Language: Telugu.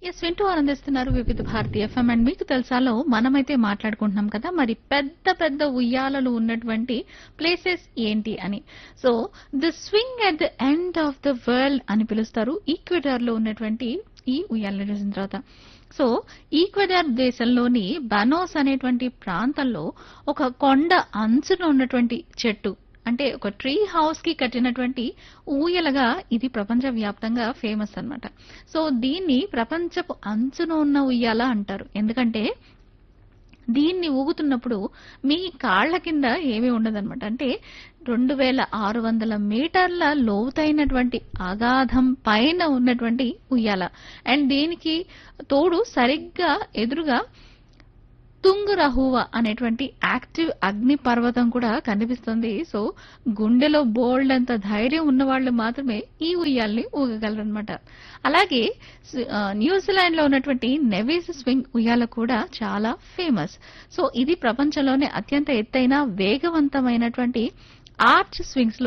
ఎస్ వింటూ ఆనందిస్తున్నారు వివిధ భారతి ఎఫ్ఎం అండ్ మీకు తెలుసాలో మనమైతే మాట్లాడుకుంటున్నాం కదా మరి పెద్ద పెద్ద ఉయ్యాలలు ఉన్నటువంటి ప్లేసెస్ ఏంటి అని so the swing at the end of the world అని పిలుస్తారు ఈక్వెడార్ లో ఉన్నటువంటి ఈ ఉయ్యాల చూసిన తర్వాత సో ఈక్వెడార్ దేశంలోని బనోస్ అనేటువంటి ప్రాంతంలో ఒక కొండ అంచున ఉన్నటువంటి చెట్టు అంటే ఒక ట్రీ హౌస్ కి కట్టినటువంటి ఊయలగా ఇది ప్రపంచ వ్యాప్తంగా ఫేమస్ అన్నమాట సో దీన్ని ప్రపంచపు అంచున ఉన్న ఉయ్యాల అంటారు ఎందుకంటే దీన్ని ఊగుతున్నప్పుడు మీ కాళ్ల కింద ఏమీ ఉండదన్నమాట అంటే రెండు వేల ఆరు వందల మీటర్ల లోతైనటువంటి అగాధం పైన ఉన్నటువంటి ఉయ్యాల అండ్ దీనికి తోడు సరిగ్గా ఎదురుగా తుంగురహువ అనేటువంటి యాక్టివ్ అగ్ని పర్వతం కూడా కనిపిస్తుంది సో గుండెలో బోల్డ్ అంత ధైర్యం ఉన్న వాళ్ళు మాత్రమే ఈ ఉయ్యాల్ని ఊగగలరనమాట అలాగే స్- ఆ, న్యూజిలాండ్ లో ఉన్నటువంటి నెవీస్ స్వింగ్ ఉయ్యాల కూడా చాలా ఫేమస్ సో ఇది ప్రపంచంలోనే అత్యంత ఎత్తైన వేగవంతమైనటువంటి ఆర్చ్ స్వింగ్స్ లో